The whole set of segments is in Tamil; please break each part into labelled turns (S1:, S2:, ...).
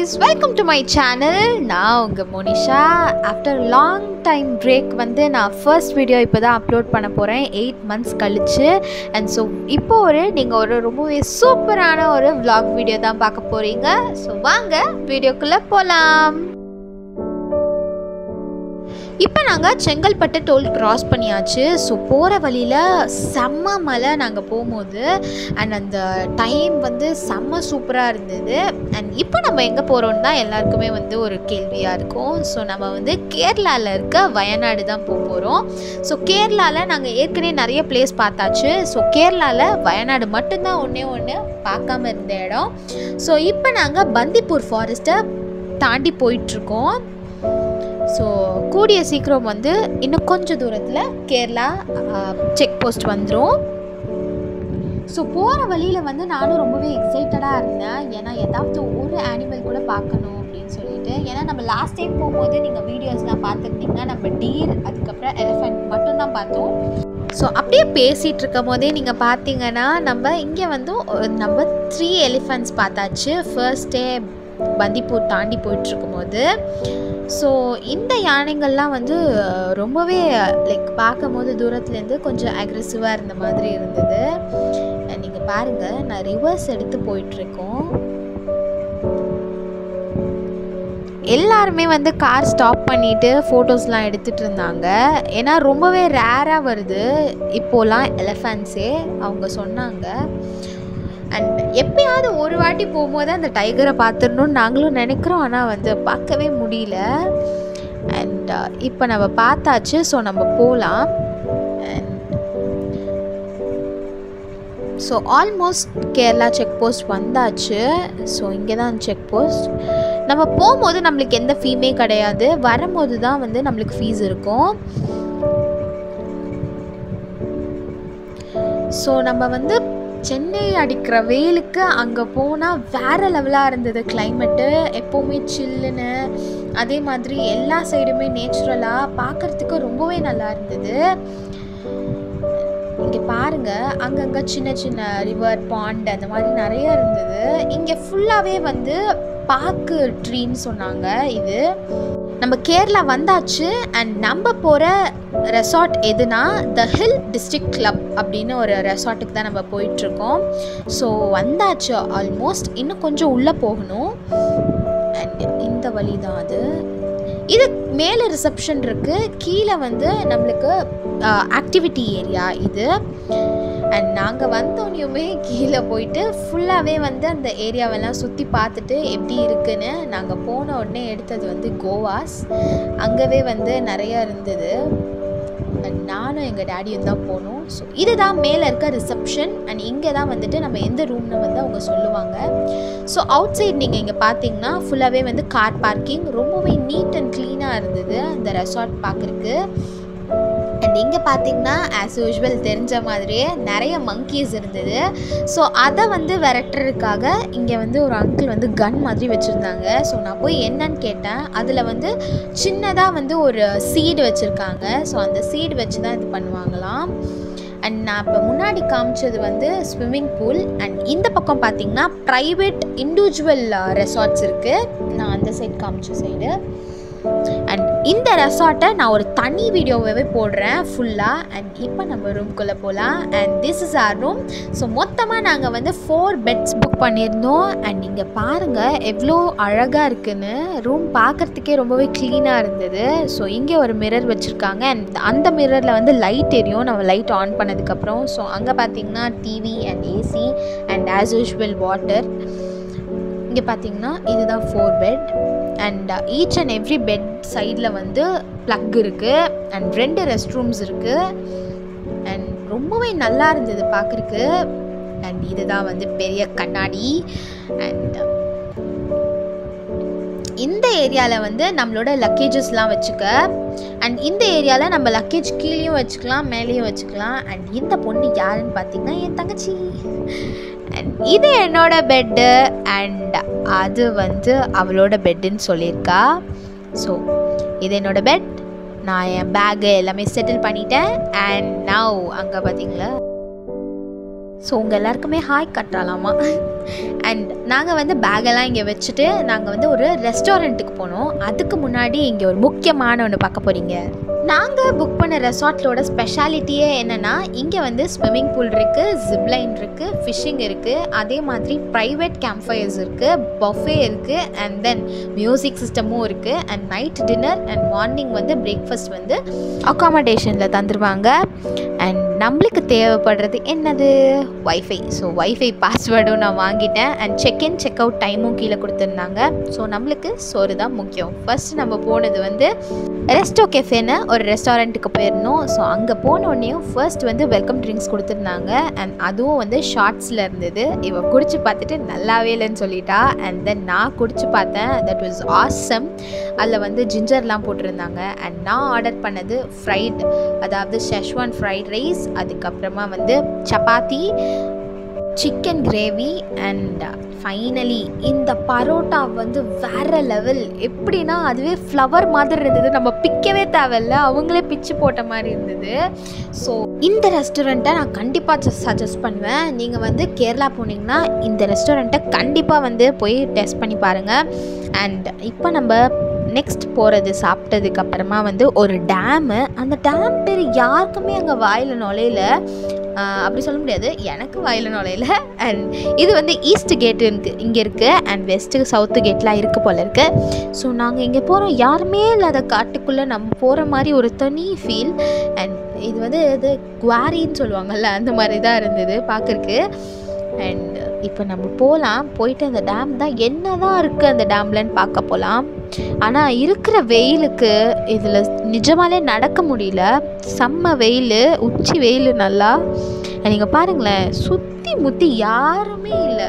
S1: guys welcome to my channel நான் உங்கள் Monisha after long time break வந்து நான் ஃபர்ஸ்ட் வீடியோ இப்போ தான் அப்லோட் பண்ண போகிறேன் எயிட் மந்த்ஸ் கழிச்சு அண்ட் ஸோ இப்போ ஒரு நீங்கள் ஒரு ரொம்பவே சூப்பரான ஒரு vlog வீடியோ தான் பார்க்க போகிறீங்க ஸோ வாங்க வீடியோக்குள்ளே போகலாம் இப்போ நாங்கள் செங்கல்பட்டு டோல் கிராஸ் பண்ணியாச்சு ஸோ போகிற வழியில் செம்ம மலை நாங்கள் போகும்போது அண்ட் அந்த டைம் வந்து செம்ம சூப்பராக இருந்தது அண்ட் இப்போ நம்ம எங்கே போகிறோம்னு தான் எல்லாருக்குமே வந்து ஒரு கேள்வியாக இருக்கும் ஸோ நம்ம வந்து கேரளாவில் இருக்க வயநாடு தான் போக போகிறோம் ஸோ கேரளாவில் நாங்கள் ஏற்கனவே நிறைய பிளேஸ் பார்த்தாச்சு ஸோ கேரளாவில் வயநாடு மட்டும்தான் ஒன்றே ஒன்று பார்க்காம இருந்த இடம் ஸோ இப்போ நாங்கள் பந்திப்பூர் ஃபாரஸ்ட்டை தாண்டி போயிட்டுருக்கோம் ஸோ கூடிய சீக்கிரம் வந்து இன்னும் கொஞ்சம் தூரத்தில் கேரளா செக் போஸ்ட் வந்துடும் ஸோ போகிற வழியில் வந்து நானும் ரொம்பவே எக்ஸைட்டடாக இருந்தேன் ஏன்னா ஏதாவது ஒரு அனிமல் கூட பார்க்கணும் அப்படின்னு சொல்லிட்டு ஏன்னா நம்ம லாஸ்ட் டைம் போகும்போது நீங்கள் வீடியோஸ்லாம் பார்த்துருந்தீங்கன்னா நம்ம டீர் அதுக்கப்புறம் எலிஃபெண்ட் மட்டும்தான் பார்த்தோம் ஸோ அப்படியே பேசிகிட்டு இருக்கும் போதே நீங்கள் பார்த்தீங்கன்னா நம்ம இங்கே வந்து ஒரு- நம்ம த்ரீ எலிஃபெண்ட்ஸ் பார்த்தாச்சு ஃபர்ஸ்ட் டே பந்திப்பூர் தாண்டி போயிட்டுருக்கும் போது ஸோ இந்த யானைகள்லாம் வந்து அஹ், ரொம்பவே லைக் பார்க்கும்போது தூரத்துலேருந்து கொஞ்சம் அக்ரெசிவாக இருந்த மாதிரி இருந்தது நீங்கள் பாருங்கள் நான் ரிவர்ஸ் எடுத்து போயிட்டுருக்கோம் எல்லாருமே வந்து கார் ஸ்டாப் பண்ணிவிட்டு ஃபோட்டோஸ்லாம் எடுத்துகிட்டு இருந்தாங்க ஏன்னா ரொம்பவே ரேராக வருது இப்போலாம் எலஃபண்ட்ஸே அவங்க சொன்னாங்க அண்ட் எப்பயாவது ஒரு வாட்டி போகும்போது அந்த டைகரை பார்த்துடணும்னு நாங்களும் நினைக்கிறோம் ஆனால் வந்து பார்க்கவே முடியல அண்ட் இப்போ நம்ம பார்த்தாச்சு ஸோ நம்ம போகலாம் and so almost Kerala check post வந்தாச்சு ஸோ இங்கே தான் செக் போஸ்ட் நம்ம போகும்போது நம்மளுக்கு எந்த ஃபீமே கிடையாது வரும்போது தான் வந்து நம்மளுக்கு ஃபீஸ் இருக்கும் ஸோ நம்ம வந்து சென்னை அடிக்கிற வெயிலுக்கு அங்கே போனால் வேறு லெவலாக இருந்தது கிளைமேட்டு எப்போவுமே சில்லுன்னு அதே மாதிரி எல்லா சைடுமே நேச்சுரலாக பார்க்குறதுக்கு ரொம்பவே நல்லா இருந்தது இங்கே பாருங்க அங்கங்கே சின்ன சின்ன ரிவர் பாண்ட் அந்த மாதிரி நிறைய இருந்தது இங்கே ஃபுல்லாகவே வந்து பாக்கு ட்ரீன்னு சொன்னாங்க இது நம்ம கேரளா வந்தாச்சு அண்ட் நம்ம போகிற ரெசார்ட் எதுனா த ஹில் டிஸ்ட்ரிக்ட் கிளப் அப்படின்னு ஒரு ரெசார்ட்டுக்கு தான் நம்ம போயிட்டுருக்கோம் ஸோ வந்தாச்சு ஆல்மோஸ்ட் இன்னும் கொஞ்சம் உள்ளே போகணும் அண்ட் இந்த வழி தான் அது இது மேலே ரிசப்ஷன் இருக்குது கீழே வந்து நம்மளுக்கு ஆக்டிவிட்டி ஏரியா இது அண்ட் நாங்கள் வந்தோடனையுமே கீழே போயிட்டு ஃபுல்லாகவே வந்து அந்த ஏரியாவெல்லாம் சுற்றி பார்த்துட்டு எப்படி இருக்குன்னு நாங்கள் போன உடனே எடுத்தது வந்து கோவாஸ் அங்கவே வந்து நிறையா இருந்தது And நானும் எங்கள் டேடியும் தான் போனோம் ஸோ இதுதான் மேலே இருக்க ரிசப்ஷன் அண்ட் இங்கே தான் வந்துட்டு நம்ம எந்த ரூம்னு வந்து அவங்க சொல்லுவாங்க ஸோ அவுட் சைட் நீங்கள் இங்கே பார்த்தீங்கன்னா ஃபுல்லாகவே வந்து கார் பார்க்கிங் ரொம்பவே நீட் அண்ட் க்ளீனாக இருந்தது அந்த ரெசார்ட் பார்க்குறக்கு அண்ட் இங்கே பார்த்தீங்கன்னா ஆஸ் யூஷுவல் தெரிஞ்ச மாதிரியே நிறைய மங்கீஸ் இருந்தது ஸோ அதை வந்து விரட்டுறதுக்காக இங்கே வந்து ஒரு அங்கிள் வந்து கன் மாதிரி வச்சுருந்தாங்க ஸோ நான் போய் என்னன்னு கேட்டேன் அதில் வந்து சின்னதாக வந்து ஒரு சீடு வச்சுருக்காங்க ஸோ அந்த சீடு வச்சு தான் இது பண்ணுவாங்களாம் அண்ட் நான் இப்போ முன்னாடி காமிச்சது வந்து ஸ்விம்மிங் பூல் அண்ட் இந்த பக்கம் பார்த்தீங்கன்னா ப்ரைவேட் இண்டிவிஜுவல் ரெசார்ட்ஸ் இருக்குது நான் அந்த சைட் காமிச்ச சைடு அண்ட் இந்த ரெசார்ட்டை நான் ஒரு தனி வீடியோவே போடுறேன் ஃபுல்லாக அண்ட் இப்போ நம்ம ரூம்குள்ளே போகலாம் and this is our room so மொத்தமாக நாங்கள் வந்து ஃபோர் பெட்ஸ் புக் பண்ணியிருந்தோம் அண்ட் இங்கே பாருங்கள் எவ்வளோ அழகாக இருக்குன்னு ரூம் பார்க்குறதுக்கே ரொம்பவே க்ளீனாக இருந்தது ஸோ இங்கே ஒரு மிரர் வச்சுருக்காங்க அண்ட் அந்த மிரரில் வந்து லைட் எரியும் நம்ம லைட் ஆன் பண்ணதுக்கப்புறம் ஸோ அங்கே பார்த்தீங்கன்னா TV and AC and as usual water இங்கே பார்த்தீங்கன்னா இதுதான் four bed and each and every bed சைடில் வந்து ப்ளக் இருக்குது அண்ட் ரெண்டு ரெஸ்ட் ரூம்ஸ் இருக்குது அண்ட் ரொம்பவே நல்லா இருந்தது பார்க்குறக்கு அண்ட் இதுதான் வந்து பெரிய கண்ணாடி அண்ட் இந்த ஏரியாவில் வந்து நம்மளோட லக்கேஜஸ்லாம் வச்சுக்க அண்ட் இந்த ஏரியாவில் நம்ம லக்கேஜ் கீழேயும் வச்சுக்கலாம் மேலேயும் வச்சுக்கலாம் அண்ட் இந்த பொண்ணு யாருன்னு பார்த்தீங்கன்னா என் தங்கச்சி அண்ட் இது என்னோட பெட்டு அண்ட் அது வந்து அவளோட பெட்டுன்னு சொல்லியிருக்கா ஸோ இது என்னோட பெட் நான் என் பேக்கு எல்லாமே செட்டில் பண்ணிட்டேன் அண்ட் நவ் அங்கே பார்த்தீங்களா ஸோ உங்கள் எல்லாருக்குமே ஹாய் கட்டலாமா அண்ட் நாங்கள் வந்து பேகெல்லாம் இங்கே வச்சுட்டு நாங்கள் வந்து ஒரு ரெஸ்டாரண்ட்டுக்கு போனோம் அதுக்கு முன்னாடி இங்கே ஒரு முக்கியமான ஒன்று பார்க்க போகிறீங்க நாங்கள் புக் பண்ண ரெசார்ட்டோட ஸ்பெஷாலிட்டியே என்னென்னா இங்கே வந்து ஸ்விம்மிங் பூல் இருக்குது ஜிப்லைன் இருக்குது ஃபிஷ்ஷிங் இருக்குது அதே மாதிரி ப்ரைவேட் கேம்ப் ஃபயர்ஸ் இருக்குது பஃபே இருக்குது அண்ட் தென் மியூசிக் சிஸ்டமும் இருக்குது and night dinner and morning வந்து பிரேக்ஃபாஸ்ட் வந்து அக்காமடேஷனில் தந்துடுவாங்க அண்ட் நம்மளுக்கு தேவைப்படுறது என்னது வைஃபை ஸோ வைஃபை பாஸ்வேர்டும் நான் வாங்கிட்டேன் அண்ட் செக்இன் செக் அவுட் டைமும் கீழே கொடுத்துருந்தாங்க ஸோ நம்மளுக்கு சோறு தான் முக்கியம் ஃபர்ஸ்ட் நம்ம போனது வந்து ரெஸ்டோ கெஃபேன்னு ஒரு ரெஸ்டாரண்ட்டுக்கு போயிருந்தோம் ஸோ அங்கே போனோடனேயும் ஃபர்ஸ்ட் வந்து வெல்கம் ட்ரிங்க்ஸ் கொடுத்துருந்தாங்க அண்ட் அதுவும் வந்து ஷார்ட்ஸில் இருந்தது இவ குடிச்சு பார்த்துட்டு நல்லாவே இல்லைன்னு சொல்லிட்டா அண்ட் தென் நான் குடிச்சு பார்த்தேன் தட் வாஸ் ஆசம் அதில் வந்து ஜிஞ்சர்லாம் போட்டிருந்தாங்க அண்ட் நான் ஆர்டர் பண்ணது ஃப்ரைட் அதாவது ஷெஷ்வான் ஃப்ரைட் ரைஸ் அதுக்கப்புறமா வந்து chapati chicken gravy and finally இந்த பரோட்டா வந்து வேற லெவல் எப்படின்னா அதுவே ஃப்ளவர் மாதிரி இருந்தது நம்ம பிக்கவே தேவையில்ல அவங்களே பிச்சு போட்ட மாதிரி இருந்தது ஸோ இந்த ரெஸ்டாரண்ட்டை நான் கண்டிப்பாக சஜஸ்ட் பண்ணுவேன் நீங்கள் வந்து கேரளா போனீங்கன்னா இந்த ரெஸ்டாரண்ட்டை கண்டிப்பாக வந்து போய் டெஸ்ட் பண்ணி பாருங்கள் அண்ட் இப்போ நம்ம நெக்ஸ்ட் போகிறது சாப்பிட்டதுக்கு அப்புறமா வந்து ஒரு டேமு அந்த டேம் பேர் யாருக்குமே அங்கே வாயில் நுழையில ஆஹ் அப்படி சொல்ல முடியாது எனக்கு வாயில் நுழையில அண்ட் இது வந்து ஈஸ்ட் கேட்டு இருக்குது இங்கே இருக்குது அண்ட் வெஸ்ட்டு சவுத்து கேட்லாம் இருக்குது போல இருக்குது ஸோ நாங்கள் இங்கே போகிறோம் யாருமே இல்லாத காட்டுக்குள்ளே நம்ம போகிற மாதிரி ஒரு தனி ஃபீல் அண்ட் இது வந்து இது குவாரின்னு சொல்லுவாங்கல்ல அந்த மாதிரி தான் இருந்தது பார்க்குறக்கு அண்ட் இப்போ நம்ம போகலாம் போயிட்டு அந்த டேம் தான் என்ன தான் இருக்குது அந்த டேம்லன்னு பார்க்க போகலாம் ஆனால் இருக்கிற வெயிலுக்கு இதில் நிஜமாலே நடக்க முடியல செம்ம வெயில் உச்சி வெயில் நல்லா நீங்கள் பாருங்களேன் சுற்றி முற்றி யாருமே இல்லை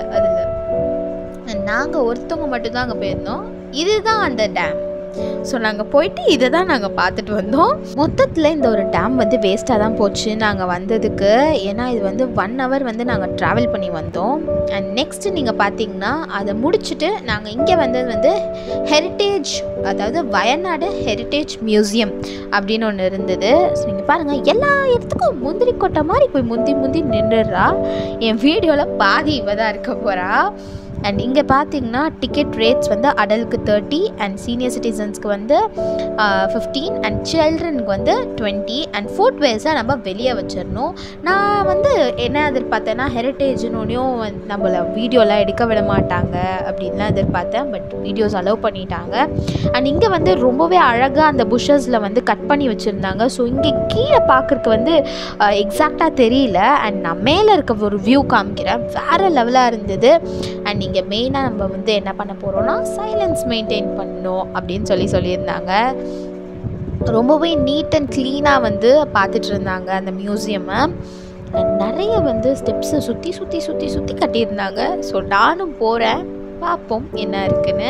S1: அதில் நாங்கள் ஒருத்தவங்க மட்டும்தான் அங்கே போயிருந்தோம் இதுதான் அந்த டேம் ஸோ நாங்கள் போயிட்டு இதை தான் நாங்கள் பார்த்துட்டு வந்தோம் மொத்தத்தில் இந்த ஒரு டேம் வந்து வேஸ்ட்டாக தான் போச்சு நாங்கள் வந்ததுக்கு ஏன்னா இது வந்து ஒன் ஹவர் வந்து நாங்கள் ட்ராவல் பண்ணி வந்தோம் அண்ட் நெக்ஸ்ட் நீங்கள் பார்த்தீங்கன்னா அதை முடிச்சுட்டு நாங்கள் இங்கே வந்தது வந்து ஹெரிட்டேஜ் அதாவது வயநாடு ஹெரிட்டேஜ் மியூசியம் அப்படின்னு ஒன்று இருந்தது ஸோ நீங்கள் பாருங்கள் எல்லா இடத்துக்கும் முந்திரி கொட்டை மாதிரி போய் முந்தி முந்தி நின்றுடுறா என் வீடியோவில் பாதி இவ தான் இருக்க போகிறா அண்ட் இங்கே பார்த்தீங்கன்னா டிக்கெட் ரேட்ஸ் வந்து அடலுக்கு தேர்ட்டி அண்ட் சீனியர் சிட்டிசன்ஸ்க்கு வந்து ஃபிஃப்டீன் அண்ட் சில்ட்ரனுக்கு வந்து டுவெண்ட்டி அண்ட் ஃபுட்வேர்ஸை நம்ம வெளியே வச்சிடணும் நான் வந்து என்ன எதிர்பார்த்தேன்னா ஹெரிட்டேஜ்னோடையும் நம்மளை வீடியோலாம் எடுக்க விட மாட்டாங்க அப்படின்லாம் எதிர்பார்த்தேன் பட் வீடியோஸ் அலோவ் பண்ணிட்டாங்க அண்ட் இங்கே வந்து ரொம்பவே அழகாக அந்த புஷஸில் வந்து கட் பண்ணி வச்சுருந்தாங்க ஸோ இங்கே கீழே பார்க்குறக்கு வந்து எக்ஸாக்டாக தெரியல அண்ட் நான் மேலே இருக்க ஒரு வியூ காமிக்கிறேன் வேறு லெவலாக இருந்தது அண்ட் இங்கே மெயினாக நம்ம வந்து என்ன பண்ண போகிறோம்னா சைலன்ஸ் மெயின்டைன் பண்ணணும் அப்படின்னு சொல்லி சொல்லியிருந்தாங்க ரொம்பவே நீட் அண்ட் க்ளீனாக வந்து பார்த்துட்டு இருந்தாங்க அந்த மியூசியமை நிறைய வந்து ஸ்டெப்ஸை சுற்றி சுற்றி சுற்றி சுற்றி கட்டியிருந்தாங்க ஸோ நானும் போகிறேன் பார்ப்போம் என்ன இருக்குன்னு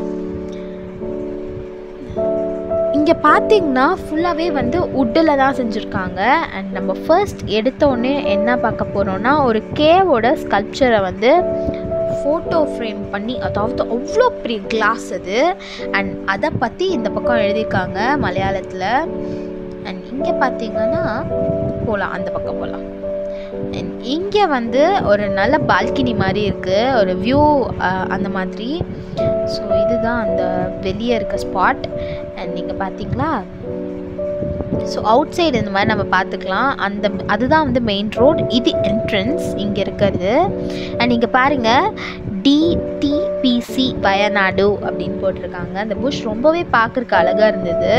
S1: இங்கே பார்த்தீங்கன்னா ஃபுல்லாகவே வந்து உட்டில் தான் செஞ்சுருக்காங்க அண்ட் நம்ம ஃபர்ஸ்ட் எடுத்தோடனே என்ன பார்க்க போகிறோம்னா ஒரு கேவோட ஸ்கல்ப்சரை வந்து ஃபோட்டோ ஃப்ரேம் பண்ணி அதாவது அவ்வளோ பெரிய கிளாஸ் அது அண்ட் அதை பற்றி இந்த பக்கம் எழுதியிருக்காங்க மலையாளத்தில் அண்ட் இங்கே பார்த்தீங்கன்னா போகலாம் அந்த பக்கம் போகலாம் அண்ட் இங்கே வந்து ஒரு நல்ல பால்கனி மாதிரி இருக்குது ஒரு வியூ அந்த மாதிரி ஸோ இதுதான் அந்த வெளியே இருக்க ஸ்பாட் அண்ட் நீங்கள் பார்த்தீங்களா ஸோ அவுட் சைடு இந்த மாதிரி நம்ம பார்த்துக்கலாம் அந்த அதுதான் வந்து மெயின் ரோட் இது என்ட்ரன்ஸ் இங்கே இருக்கிறது அண்ட் இங்கே பாருங்கள் டிடிபிசி வயநாடு அப்படின்னு போட்டிருக்காங்க அந்த புஷ் ரொம்பவே பார்க்குறக்கு அழகாக இருந்தது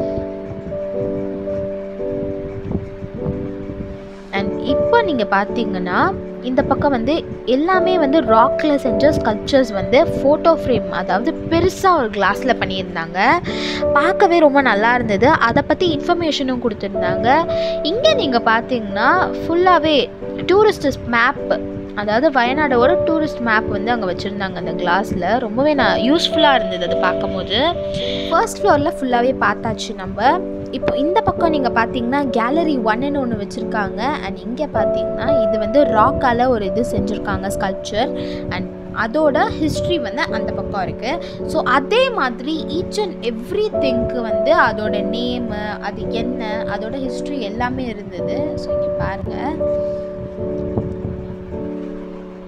S1: அண்ட் இப்போ நீங்கள் பார்த்தீங்கன்னா இந்த பக்கம் வந்து எல்லாமே வந்து ராக்கில் செஞ்ச ஸ்கல்ப்சர்ஸ் வந்து ஃபோட்டோ ஃப்ரேம் அதாவது பெருசாக ஒரு கிளாஸில் பண்ணியிருந்தாங்க பார்க்கவே ரொம்ப நல்லா இருந்தது அதை பற்றி இன்ஃபர்மேஷனும் கொடுத்துருந்தாங்க இங்கே நீங்கள் பார்த்தீங்கன்னா ஃபுல்லாகவே டூரிஸ்ட் மேப் அதாவது வயநாடோட டூரிஸ்ட் மேப் வந்து அங்கே வச்சுருந்தாங்க அந்த கிளாஸில் ரொம்பவே நான் யூஸ்ஃபுல்லாக இருந்தது அது பார்க்கும்போது ஃபர்ஸ்ட் ஃப்ளோரில் ஃபுல்லாகவே பார்த்தாச்சு நம்ம இப்போ இந்த பக்கம் நீங்கள் பார்த்தீங்கன்னா கேலரி ஒன்னு ஒன்று வச்சுருக்காங்க அண்ட் இங்கே பார்த்தீங்கன்னா இது வந்து ராக்கால் ஒரு இது செஞ்சுருக்காங்க ஸ்கல்ப்சர் அண்ட் அதோட ஹிஸ்ட்ரி வந்து அந்த பக்கம் இருக்குது ஸோ அதே மாதிரி ஈச் அண்ட் எவ்ரி திங்க்கு வந்து அதோட நேமு அது என்ன அதோட ஹிஸ்ட்ரி எல்லாமே இருந்தது ஸோ இங்கே பாருங்கள்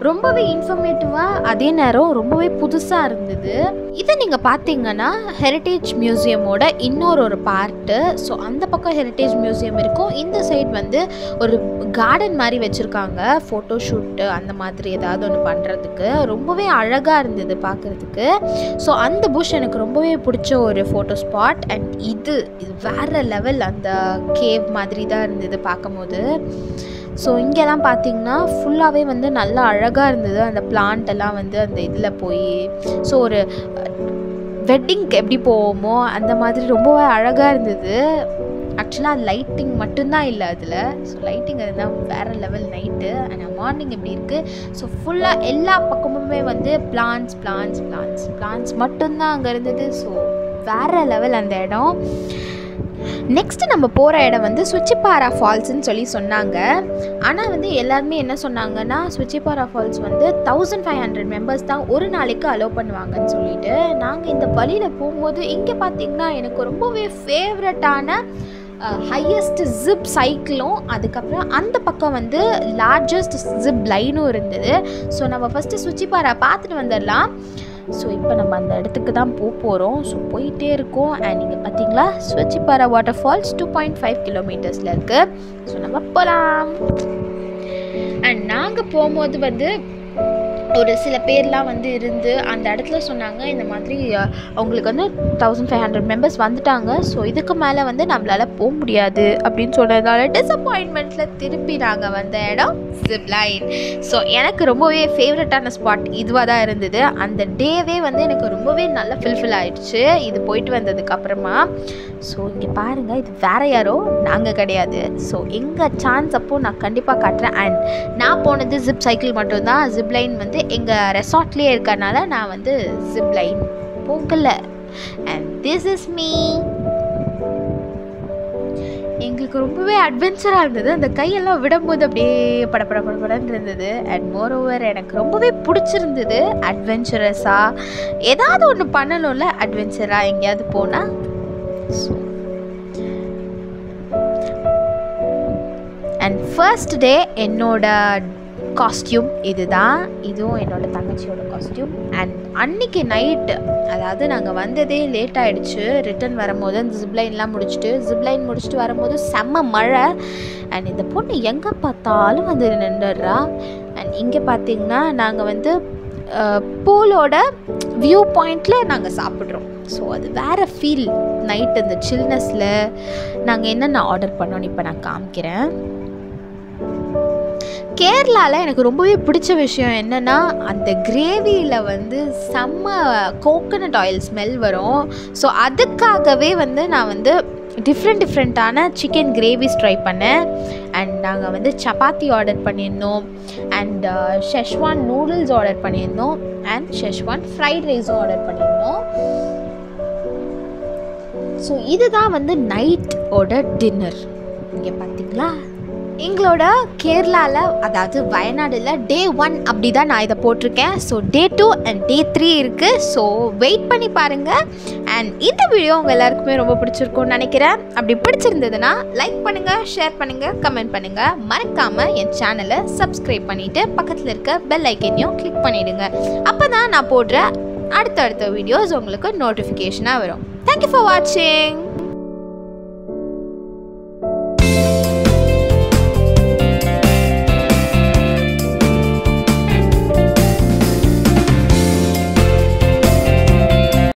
S1: ரொம்பவே இன்ஃபர்மேட்டிவாக அதே நேரம் ரொம்பவே புதுசாக இருந்தது இதை நீங்கள் பார்த்தீங்கன்னா ஹெரிட்டேஜ் மியூசியமோட இன்னொரு ஒரு பார்ட்டு ஸோ அந்த பக்கம் ஹெரிட்டேஜ் மியூசியம் இருக்கும் இந்த சைடு வந்து ஒரு கார்டன் மாதிரி வச்சுருக்காங்க ஃபோட்டோ ஷூட்டு அந்த மாதிரி ஏதாவது ஒன்று பண்ணுறதுக்கு ரொம்பவே அழகாக இருந்தது பார்க்குறதுக்கு ஸோ அந்த புஷ் எனக்கு ரொம்பவே பிடிச்ச ஒரு ஃபோட்டோ ஸ்பாட் அண்ட் இது இது வேறு லெவல் அந்த கேவ் மாதிரி தான் இருந்தது பார்க்கும்போது ஸோ இங்கெல்லாம் பார்த்தீங்கன்னா ஃபுல்லாகவே வந்து நல்லா அழகாக இருந்தது அந்த பிளான்ட் எல்லாம் வந்து அந்த இதில் போய் ஸோ ஒரு வெட்டிங்க்கு எப்படி போவோமோ அந்த மாதிரி ரொம்பவே அழகாக இருந்தது ஆக்சுவலாக லைட்டிங் மட்டும்தான் இல்லை அதில் ஸோ லைட்டிங் அதுதான் வேறு லெவல் நைட்டு அண்ட் மார்னிங் எப்படி இருக்குது ஸோ ஃபுல்லாக எல்லா பக்கமுமே வந்து பிளான்ஸ் பிளான்ஸ் பிளான்ஸ் பிளான்ஸ் மட்டும்தான் அங்கே இருந்தது ஸோ வேறு லெவல் அந்த இடம் நெக்ஸ்ட்டு நம்ம போகிற இடம் வந்து சுச்சிப்பாரா ஃபால்ஸ்னு சொல்லி சொன்னாங்க ஆனால் வந்து எல்லாருமே என்ன சொன்னாங்கன்னா சுச்சிப்பாரா ஃபால்ஸ் வந்து தௌசண்ட் ஃபைவ் ஹண்ட்ரட் மெம்பர்ஸ் தான் ஒரு நாளைக்கு அலோவ் பண்ணுவாங்கன்னு சொல்லிட்டு நாங்கள் இந்த வழியில் போகும்போது இங்கே பார்த்தீங்கன்னா எனக்கு ரொம்பவே ஃபேவரட்டான ஹையஸ்ட் ஜிப் சைக்கிளும் அதுக்கப்புறம் அந்த பக்கம் வந்து லார்ஜஸ்ட் ஜிப் லைனும் இருந்தது ஸோ நம்ம ஃபஸ்ட்டு சுச்சிப்பாரா பார்த்துட்டு வந்துடலாம் ஸோ இப்போ நம்ம அந்த இடத்துக்கு தான் போக போகிறோம் ஸோ போயிட்டே இருக்கோம் அண்ட் நீங்கள் பார்த்தீங்களா Soochipara water falls two point five கிலோமீட்டர்ஸில் இருக்குது ஸோ நம்ம போகலாம் அண்ட் நாங்கள் போகும்போது வந்து ஒரு சில பேர்லாம் வந்து இருந்து அந்த இடத்துல சொன்னாங்க இந்த மாதிரி அஹ், அவங்களுக்கு வந்து தௌசண்ட் ஃபைவ் ஹண்ட்ரட் மெம்பர்ஸ் வந்துட்டாங்க ஸோ இதுக்கு மேலே வந்து நம்மளால் போக முடியாது அப்படின்னு சொன்னதால டிசப்பாயின்மெண்ட்டில் திருப்பி நாங்கள் வந்த இடம் ஜிப்லைன் ஸோ எனக்கு ரொம்பவே ஃபேவரட்டான ஸ்பாட் இதுவாக தான் இருந்தது அந்த டேவே வந்து எனக்கு ரொம்பவே நல்லா ஃபில்ஃபில் ஆயிடுச்சு இது போயிட்டு வந்ததுக்கு அப்புறமா ஸோ இங்கே பாருங்கள் இது வேற யாரோ நாங்கள் கிடையாது ஸோ எங்கள் சான்ஸ் அப்போ நான் கண்டிப்பாக காட்டுறேன் அண்ட் நான் போனது ஜிப் சைக்கிள் மட்டும்தான் ஜிப் லைன் வந்து எங்கள் ரெசார்ட்லேயே இருக்கறனால நான் வந்து ஜிப் லைன் போகல அண்ட் திஸ் இஸ் மீ எங்களுக்கு ரொம்பவே அட்வென்ச்சராக இருந்தது அந்த கையெல்லாம் விடும்போது அப்படியே பட பட பட படன்னு இருந்தது அண்ட் மோர் ஓவர் எனக்கு ரொம்பவே பிடிச்சிருந்தது அட்வென்ச்சரஸாக ஏதாவது ஒன்று பண்ணணும்ல அட்வென்ச்சராக எங்கேயாவது போனால் அண்ட் ஃபர்ஸ்ட் டே என்னோட காஸ்டியூம் இதுதான் இதுவும் என்னோட தங்கச்சியோட காஸ்டியூம் அண்ட் அன்னைக்கு நைட்டு அதாவது நாங்கள் வந்ததே லேட் ஆகிடுச்சு ரிட்டர்ன் வரும்போது அந்த ஜிப்லைன்லாம் முடிச்சுட்டு ஜிப்லைன் முடிச்சுட்டு வரும்போது செம்ம மழை அண்ட் இந்த பொண்ணு எங்கே பார்த்தாலும் வந்து நின்றுடுறா அண்ட் இங்கே பார்த்தீங்கன்னா நாங்கள் வந்து பூலோட வியூ பாயிண்டில் நாங்கள் சாப்பிட்றோம் ஸோ அது வேறு ஃபீல் நைட் அந்த சில்னஸில் நாங்கள் என்னென்ன ஆர்டர் பண்ணோன்னு இப்போ நான் காமிக்கிறேன் கேரளாவில் எனக்கு ரொம்பவே பிடிச்ச விஷயம் என்னென்னா அந்த கிரேவியில் வந்து செம்ம கோகனட் ஆயில் ஸ்மெல் வரும் ஸோ அதுக்காகவே வந்து நான் வந்து டிஃப்ரெண்ட் டிஃப்ரெண்ட்டான சிக்கன் கிரேவிஸ் ட்ரை பண்ணேன் அண்ட் நாங்கள் வந்து சப்பாத்தி ஆர்டர் பண்ணியிருந்தோம் அண்ட் ஷெஷ்வான் நூடுல்ஸ் ஆர்டர் பண்ணியிருந்தோம் அண்ட் ஷெஷ்வான் ஃப்ரைட் ரைஸும் ஆர்டர் பண்ணியிருந்தோம் ஸோ இதுதான் வந்து நைட்டோட டின்னர் இங்கே பார்த்தீங்களா எங்களோட கேரளாவில் அதாவது வயநாடில் டே ஒன் அப்படி தான் நான் இதை போட்டிருக்கேன் so day two and day three இருக்குது ஸோ வெயிட் பண்ணி பாருங்கள் அண்ட் இந்த வீடியோ உங்கள் எல்லாருக்குமே ரொம்ப பிடிச்சிருக்கும்னு நினைக்கிறேன் அப்படி பிடிச்சிருந்ததுன்னா லைக் பண்ணுங்கள் ஷேர் பண்ணுங்கள் கமெண்ட் பண்ணுங்கள் மறக்காமல் என் சேனலை சப்ஸ்கிரைப் பண்ணிவிட்டு பக்கத்தில் இருக்க பெல் ஐக்கனையும் கிளிக் பண்ணிவிடுங்க அப்போ தான் நான் போடுற அடுத்தடுத்த வீடியோஸ் உங்களுக்கு நோட்டிஃபிகேஷனாக வரும் தேங்க்யூ ஃபார் வாட்சிங்